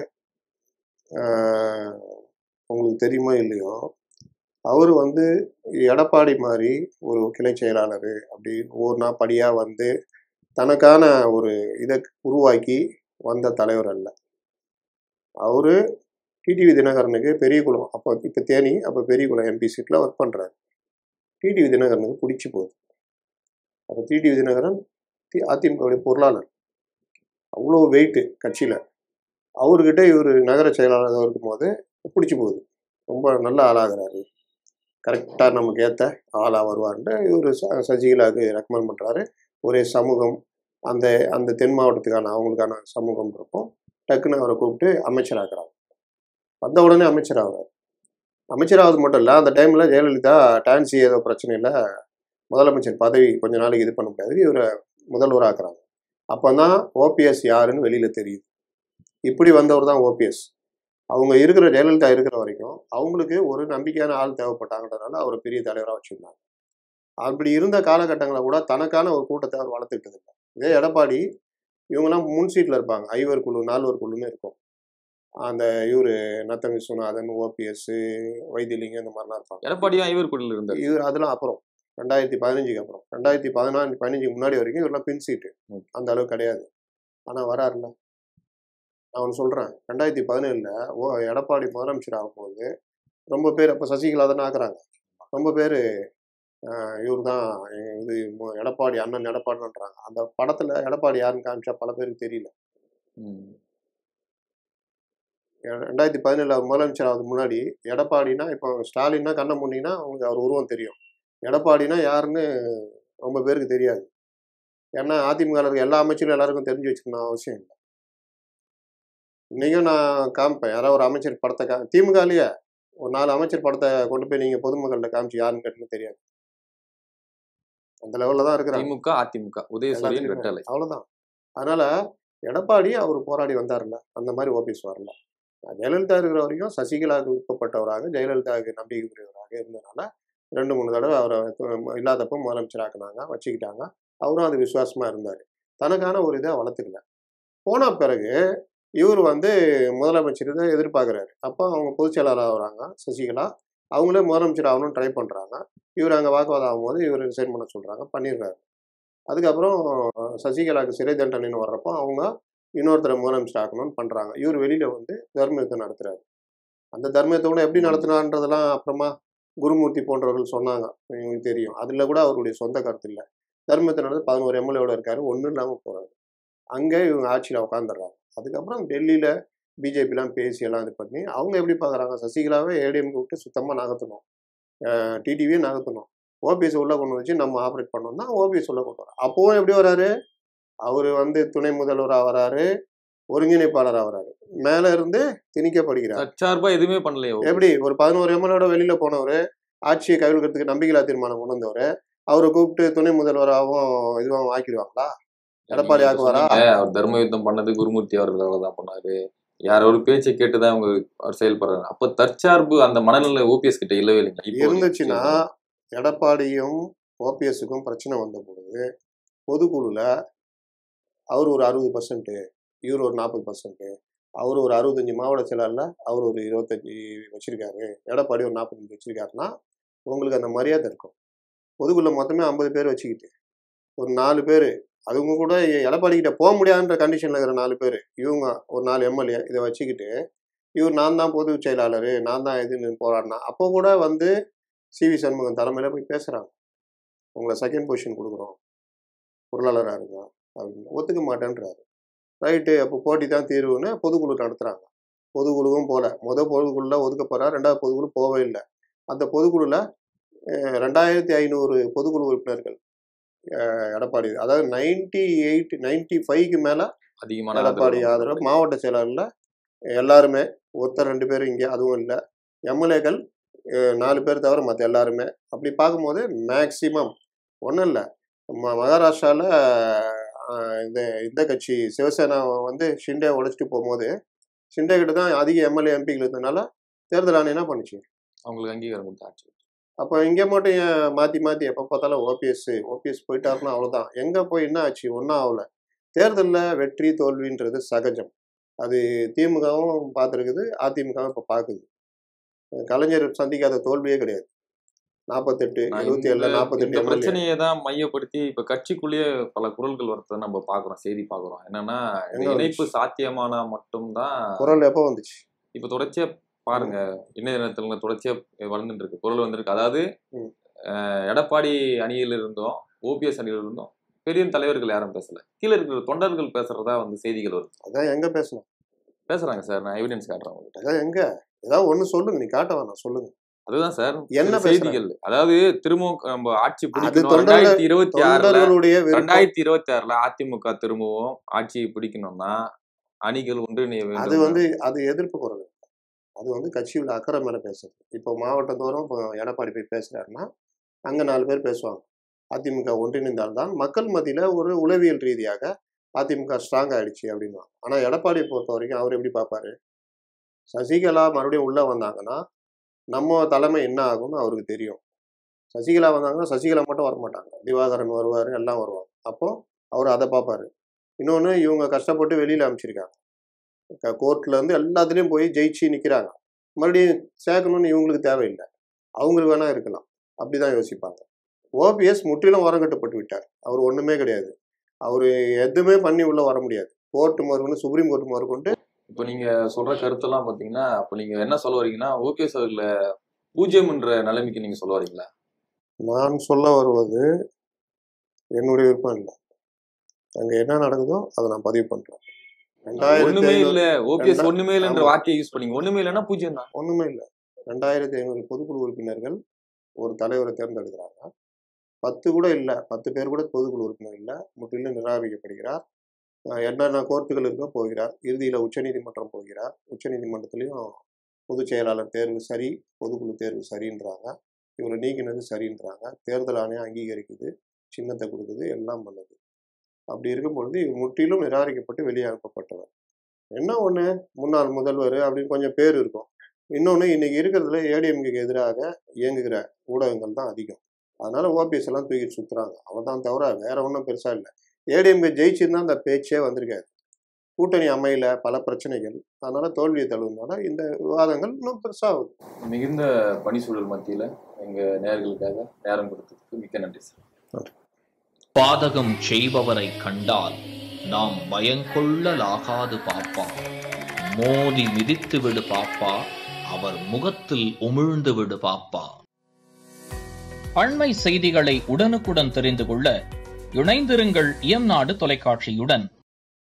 உங்களுக்கு தெரியுமோ இல்லையோ அவர் வந்து எடப்பாடி மாதிரி ஒரு கிளை செயலாளர் அப்படி ஒவ்வொரு நாள் படியாக வந்து தனக்கான ஒரு இதை உருவாக்கி வந்த தலைவர் அல்ல அவரு டிடிவி தினகரனுக்கு பெரியகுளம் அப்போ இப்போ தேனி அப்போ பெரியகுளம் எம்பி சீட்டில் ஒர்க் பண்ணுறாரு டிடிவி தினகரனுக்கு பிடிச்சி போகுது அப்போ டிடிவி தினகரன் தி- அதிமுகவுடைய பொருளாளர் அவ்வளோ வெயிட்டு கட்சியில் அவர்கிட்ட இவர் நகர செயலாளராக இருக்கும்போது பிடிச்சி போகுது ரொம்ப நல்ல ஆளாகிறாரு கரெக்டாக நமக்கு ஏற்ற ஆளாக வருவார்ன்ட்டு இவர் சசிகலாவுக்கு ரெக்கமெண்ட் பண்ணுறாரு ஒரே சமூகம் அந்த அந்த தென் மாவட்டத்துக்கான அவங்களுக்கான சமூகம் இருக்கும் டக்குன்னு அவரை கூப்பிட்டு அமைச்சராக்குறாங்க வந்த உடனே அமைச்சர் ஆகிறார் அமைச்சராவது மட்டும் இல்லை அந்த டைமில் ஜெயலலிதா டான்சி ஏதோ பிரச்சனையில் முதலமைச்சர் பதவி கொஞ்ச நாளைக்கு இது பண்ண முடியாது இவரை முதல்வர் ஆக்குறாங்க அப்போ தான் ஓபிஎஸ் யாருன்னு வெளியில் தெரியுது இப்படி வந்தவர் தான் ஓபிஎஸ் அவங்க இருக்கிற ஜெயலலிதா இருக்கிற வரைக்கும் அவங்களுக்கு ஒரு நம்பிக்கையான ஆள் தேவைப்பட்டாங்கன்றதுனால அவர் பெரிய தலைவராக வச்சுருந்தாங்க அப்படி இருந்த காலகட்டங்களில் கூட தனக்கான ஒரு கூட்டத்தை அவர் வளர்த்துக்கிட்டது இல்லை இதே எடப்பாடி இவங்கெல்லாம் முன் சீட்டில் இருப்பாங்க ஐவர் குழு நால்வர் குழுன்னு இருக்கும் அந்த இவர் நத்தம் விஸ்வநாதன் ஓபிஎஸ் வைத்தியலிங்கம் இந்த மாதிரிலாம் இருப்பாங்க எடப்பாடியும் ஐவர் குடியில் இருந்தார் இவர் அதெல்லாம் அப்புறம் ரெண்டாயிரத்தி பதினஞ்சுக்கு அப்புறம் ரெண்டாயிரத்தி பதினாலு பதினஞ்சுக்கு முன்னாடி வரைக்கும் இவரெல்லாம் பின் சீட்டு ம். அந்த அளவு கிடையாது ஆனால் வராருல்ல நான் ஒன்று சொல்கிறேன் ரெண்டாயிரத்தி பதினேழில் ஓ எடப்பாடி முதலமைச்சர் ஆகும்போது ரொம்ப பேர் அப்போ சசிகலா தானே ஆக்குறாங்க ரொம்ப பேர் இவர் தான் இது மு- எடப்பாடி அண்ணன் எடப்பாடின்றாங்க அந்த படத்தில் எடப்பாடி யாருன்னு காமிச்சா பல பேருக்கு தெரியல ம். எ- ரெண்டாயிரத்தி பதினேழு அவர் முதலமைச்சர் ஆகுது முன்னாடி எடப்பாடினா இப்போ ஸ்டாலின்னா கண்ணை முன்னினா அவங்களுக்கு அவர் உருவம் தெரியும் எடப்பாடினா யாருன்னு ரொம்ப பேருக்கு தெரியாது ஏன்னா அதிமுக இருக்க எல்லா அமைச்சரும் எல்லாருக்கும் தெரிஞ்சு வச்சுக்கணும் அவசியம் இல்லை இன்னைக்கும் நான் காமிப்பேன் யாராவது ஒரு அமைச்சர் படத்தை கா திமுகலயே ஒரு நாலு அமைச்சர் படத்தை கொண்டு போய் நீங்கள் பொதுமக்கள்கிட்ட காமிச்சு யாருன்னு கேட்டுன்னு தெரியாது அந்த லெவலில் தான் இருக்கிறாங்க திமுக அதிமுக உதயசூரியன் எல்லாத்துலயுமே. ரெட்டலை அவ்வளவுதான் அதனால எடப்பாடி அவர் போராடி வந்தார்ல அந்த மாதிரி ஓபிஎஸ் வரல ஜெயலலிதா இருக்கிற வரைக்கும் சசிகலாவுக்கு விருப்பப்பட்டவராக ஜெயலலிதாவுக்கு நம்பிக்கைக்குரியவராக இருந்ததுனால ரெண்டு மூணு தடவை அவரை அஹ், இல்லாதப்ப முதலமைச்சராக்குனாங்க வச்சுக்கிட்டாங்க அவரும் அது விசுவாசமா இருந்தார் தனக்கான ஒரு இதை வளர்த்துக்கல போன பிறகு இவர் வந்து முதலமைச்சர் இதை எதிர்பார்க்குறாரு அப்போ அவங்க பொதுச் செயலாளர் ஆகுறாங்க சசிகலா அவங்களே முதலமைச்சர் ஆகணும்னு ட்ரை பண்ணுறாங்க இவர் அங்கே வாக்குவாதம் ஆகும்போது இவர் ரிசைன் பண்ண சொல்கிறாங்க பண்ணிடுறாரு அதுக்கப்புறம் சசிகலாவுக்கு சிறை தண்டனைன்னு வர்றப்போ அவங்க இன்னொருத்தரை முதலமைச்சர் ஆக்கணும்னு பண்ணுறாங்க இவர் வெளியில் வந்து தர்மயுத்தம் நடத்துறாரு அந்த தர்மயுத்தம் கூட எப்படி நடத்தினான்றதெல்லாம் அப்புறமா குருமூர்த்தி போன்றவர்கள் சொன்னாங்க எங்களுக்கு தெரியும் அதில் கூட அவருடைய சொந்த கருத்து இல்லை தர்மயுத்தம் நடந்து பதினோரு எம்எல்ஏவோட இருக்காரு ஒன்றும் இல்லாமல் போகிறாரு அங்கே இவங்க ஆட்சியில் உட்காந்துடுறாங்க அதுக்கப்புறம் டெல்லியில் பிஜேபிலாம் பேசி எல்லாம் இது பண்ணி அவங்க எப்படி பார்க்குறாங்க சசிகலாவே ஏடிஎம்க்கு விட்டு சுத்தமாக நகர்த்தணும் டிடிவியே நகர்த்தணும் ஓபிஎஸ் உள்ள கொண்டு வச்சு நம்ம ஆப்ரேட் பண்ணோம்னா ஓபிஎஸ் உள்ள கொண்டு வரோம் அப்போவும் எப்படி வராரு அவர் வந்து துணை முதல்வராக வராரு ஒருங்கிணைப்பாளராக வராரு மேல இருந்து திணிக்கப்படுகிறார் தற்சார்பா எதுவுமே பண்ணலையோ எப்படி ஒரு பதினோரு எம்எல்ஏட வெளியில போனவர் ஆட்சியை கைவிடுறதுக்கு நம்பிக்கையில்லா தீர்மானம் கொண்டு வந்தவர் அவரை கூப்பிட்டு துணை முதல்வராகவும் இதுவாகவும் ஆக்கிடுவாங்களா எடப்பாடி நீங்க ஆக்குவாரா? சொன்னீங்க, அவர் தர்ம யுத்தம் பண்ணது குருமூர்த்தி அவர்களால தான் பண்ணாரு யார் ஒரு பேச்சை கேட்டுதான் அவங்க அவர் செயல்படுறாங்க அப்ப தற்சார்பு அந்த மனநிலை ஓபிஎஸ் கிட்ட இல்லவே இல்லைங்க இப்போ இருந்துச்சுன்னா எடப்பாடியும் ஓபிஎஸ்க்கும் பிரச்சனை வந்த பொழுது பொதுக்குழுல அவர் ஒரு அறுபது பர்சன்ட் இவர் ஒரு நாற்பது பர்சன்ட் அவர் ஒரு அறுபத்தஞ்சு மாவட்ட செயலாளர்ல அவர் ஒரு இருபத்தஞ்சி வச்சிருக்காரு எடப்பாடி ஒரு நாற்பத்தஞ்சு வச்சிருக்காருன்னா உங்களுக்கு அந்த மரியாதை இருக்கும் பொதுக்குள்ள மொத்தமே ஐம்பது பேர் வச்சுக்கிட்டு ஒரு நாலு பேர் அதுங்க கூட எடப்பாடி கிட்ட போக முடியாதுன்ற கண்டிஷன்ல இருக்கிற நாலு பேர் இவங்க ஒரு நாலு எம்எல்ஏ இதை வச்சுக்கிட்டு இவர் நான் தான் பொதுச் செயலாளர் நான் தான் இதுன்னு போராடினா அப்போ கூட வந்து சிவி சண்முகம் தலைமையில போய் பேசுறாங்க உங்களை செகண்ட் பொசிஷன் கொடுக்குறோம் பொருளாளராக இருங்க அப்படின்னு ஒத்துக்க மாட்டேன்றாரு ரைட்டு அப்போ போட்டி தான் தீர்வுன்னு பொதுக்குழு நடத்துறாங்க பொதுக்குழுவும் போல முத பொதுக்குழுல ஒதுக்க போறா ரெண்டாவது பொதுக்குழு போகவே இல்லை அந்த பொதுக்குழுல அஹ், ரெண்டாயிரத்தி ஐநூறு பொதுக்குழு உறுப்பினர்கள் அஹ், எடப்பாடி அதாவது நைன்டி எயிட் நைன்டி ஃபைவ்க்கு மேல அதிகமான எடப்பாடி ஆதரவு மாவட்ட செயலாளர்ல எல்லாருமே ஒருத்தர் ரெண்டு பேரும் இங்கே அதுவும் இல்லை எம்எல்ஏக்கள் நாலு பேர் தவிர மற்ற எல்லாருமே அப்படி பார்க்கும்போது மேக்சிமம் ஒன்றும் இல்லை மகாராஷ்டிராவில் இந்த இந்த கட்சி சிவசேனா வந்து ஷிண்டே உடைச்சிட்டு போகும்போது ஷிண்டே கிட்ட தான் அதிக எம்எல்ஏ எம்பிகள் இருந்தனால தேர்தல் ஆணையம் என்ன பண்ணுச்சு அவங்களுக்கு அங்கீகாரம் கொடுத்தாச்சு அப்போ இங்கே மட்டும் ஏன் மாற்றி மாற்றி எப்போ பார்த்தாலும் ஓபிஎஸ் ஓபிஎஸ் போயிட்டாருன்னா அவ்வளோதான் எங்கே போய் என்ன ஆச்சு ஒன்றும் ஆகல தேர்தலில் வெற்றி தோல்வின்றது சகஜம் அது திமுகவும் பார்த்துருக்குது அதிமுகவும் இப்போ பார்க்குது கலைஞர் சந்திக்காத தோல்வியே கிடையாது நாற்பத்தெட்டு நான் எழுபத்தி இந்த- ஏழுல இந்த நாற்பத்தெட்டு எம்எல்ஏ பிரச்சனையை தான் மையப்படுத்தி இப்ப கட்சிக்குள்ளேயே பல குரல்கள் வரத நம்ம பாக்குறோம் செய்தி பாக்குறோம் என்னன்னா இந்த எங்க இணைப்பு வந்துச்சு? சாத்தியமானா மட்டும்தான் குரல் எப்போ வந்துச்சு இப்ப தொடர்ச்சியா பாருங்க இணைய தினத்துல தொடர்ச்சியா வளர்ந்துட்டு இருக்கு குரல் வந்திருக்கு அதாவது ம். அஹ், எடப்பாடி அணியில் இருந்தோம் ஓபிஎஸ் அணியில் இருந்தோம் பெரிய தலைவர்கள் யாரும் பேசல கீழே இருக்கிற தொண்டர்கள் பேசுறதா வந்து செய்திகள் வருது அதான் எங்கே பேசணும் பேசுறாங்க சார் நான் எவிடன்ஸ் காட்டுறேன் உங்களுக்கு அதான் எங்கே ஏதாவது ஒன்று சொல்லுங்க நீ காட்ட வேணாம் சொல்லுங்க அதுதான் சார் என்ன சில செய்திகள் அதாவது திரும்பவும் நம்ம ஆட்சி பிடிக்கணும் தொண்டர்கள்- ரெண்டாயிரத்தி இருபத்தி ஆறுல தொண்டர்களுடைய விருப்பம் ரெண்டாயிரத்தி இருபத்தி ஆறுல அதிமுக திரும்பவும் ஆட்சியை பிடிக்கணும்னா அணிகள் ஒன்றிணைய அது வேண்டும் வந்து அது எதிர்ப்பு குரல் அது வந்து கட்சியோட அக்கறை மேலே பேசுறது இப்போ மாவட்டந்தோறும் இப்போ எடப்பாடி போய் பேசுறாருன்னா அங்கே நாலு பேர் பேசுவாங்க அதிமுக ஒன்றிணைந்தால்தான் மக்கள் மத்தியில் ஒரு உளவியல் ரீதியாக அதிமுக ஸ்ட்ராங் ஆயிடுச்சு அப்படின்னா ஆனால் எடப்பாடியை பொறுத்த வரைக்கும் அவர் எப்படி பார்ப்பாரு சசிகலா மறுபடியும் உள்ளே வந்தாங்கன்னா நம்ம தலைமை என்ன ஆகும்னு அவருக்கு தெரியும் சசிகலா வந்தாங்கன்னா சசிகலா மட்டும் வர மாட்டாங்க திவாகரன் வருவார் எல்லாம் வருவாங்க அப்போ அவர் அதை பார்ப்பாரு இன்னொன்று இவங்க கஷ்டப்பட்டு வெளியில் அமைச்சிருக்காங்க க- கோர்ட்ல இருந்து எல்லாத்துலேயும் போய் ஜெயிச்சு நிற்கிறாங்க மறுபடியும் சேர்க்கணும்னு இவங்களுக்கு தேவையில்லை அவங்களுக்கு வேணா இருக்கலாம் அப்படிதான் யோசிப்பாங்க ஓபிஎஸ் முற்றிலும் ஓரங்கட்டப்பட்டு விட்டார் அவர் ஒன்றுமே கிடையாது அவர் எதுவுமே பண்ணி உள்ள வர முடியாது கோர்ட்டு முதற்கொண்டு சுப்ரீம் கோர்ட் முதற்கொண்டு இப்போ நீங்க சொல்ற கருத்தெல்லாம் பாத்தீங்கன்னா அப்ப நீங்க என்ன சொல்ல வரீங்கன்னா ஓபிஎஸ் அவர்களை பூஜ்ஜியம்ன்ற நிலைமைக்கு நீங்க சொல்ல வரீங்களா நான் சொல்ல வருவது என்னுடைய விருப்பம் இல்லை அங்கே என்ன நடக்குதோ அதை நான் பதிவு பண்ணுறேன் ரெண்டாயிரத்தி ஒண்ணுமே ஐநூறு இல்ல ஓபிஎஸ் ரெண்டா- ஒண்ணுமே இல்லைன்ற ஆமா. வார்த்தையை யூஸ் பண்ணீங்க ஒண்ணுமே இல்லைன்னா பூஜ்ஜியம் தான் ஒன்றுமே இல்லை ரெண்டாயிரத்தி ஐநூறு பொதுக்குழு உறுப்பினர்கள் ஒரு தலைவரை தேர்ந்தெடுக்கிறாங்க பத்து கூட இல்லை பத்து பேர் கூட பொதுக்குழு உறுப்பினர் இல்லை முற்றிலும் நிராகரிக்கப்படுகிறார் அஹ் என்னென்ன கோர்ட்டுகள் இருக்கோ போகிறார் இறுதியில் உச்சநீதிமன்றம் போகிறார் உச்சநீதிமன்றத்துலேயும் பொதுச் செயலாளர் தேர்வு சரி பொதுக்குழு தேர்வு சரின்றாங்க இவரை நீக்கினது சரின்றாங்க தேர்தல் ஆணையம் அங்கீகரிக்குது சின்னத்தை கொடுக்குது எல்லாம் பண்ணுது அப்படி இருக்கும் பொழுது இவர் முற்றிலும் நிராகரிக்கப்பட்டு வெளியே அனுப்பப்பட்டவர் என்ன ஒன்று முன்னாள் முதல்வர் அப்படின்னு கொஞ்சம் பேர் இருக்கும் இன்னொன்று இன்னைக்கு இருக்கிறதுல ஏடிஎம்கேக்கு எதிராக இயங்குகிற ஊடகங்கள் தான் அதிகம் அதனால ஓபிஎஸ் எல்லாம் தூக்கிட்டு சுத்துறாங்க அவதான் தவிர வேற ஒன்றும் பெருசா இல்லை ஏடிஎம்கே ஜெயிச்சிருந்தா அந்த பேச்சே வந்திருக்காது கூட்டணி அமையல பல பிரச்சனைகள் அதனால தோல்வியை தழுவுனால இந்த விவாதங்கள் இன்னும் பெருசாகுது மிகுந்த பணிச்சூழல் மத்தியில எங்க நேயர்களுக்காக நேரம் கொடுத்ததுக்கு மிக்க நன்றி சார் பாதகம் செய்பவரை கண்டால் நாம் பயங்கொள்ளலாகாது பாப்பா மோதி மிதித்து விடு பாப்பா அவர் முகத்தில் உமிழ்ந்து விடு பாப்பா அண்மை செய்திகளை உடனுக்குடன் தெரிந்து கொள்ள இணைந்திருங்கள் இயம்நாடு தொலைக்காட்சியுடன்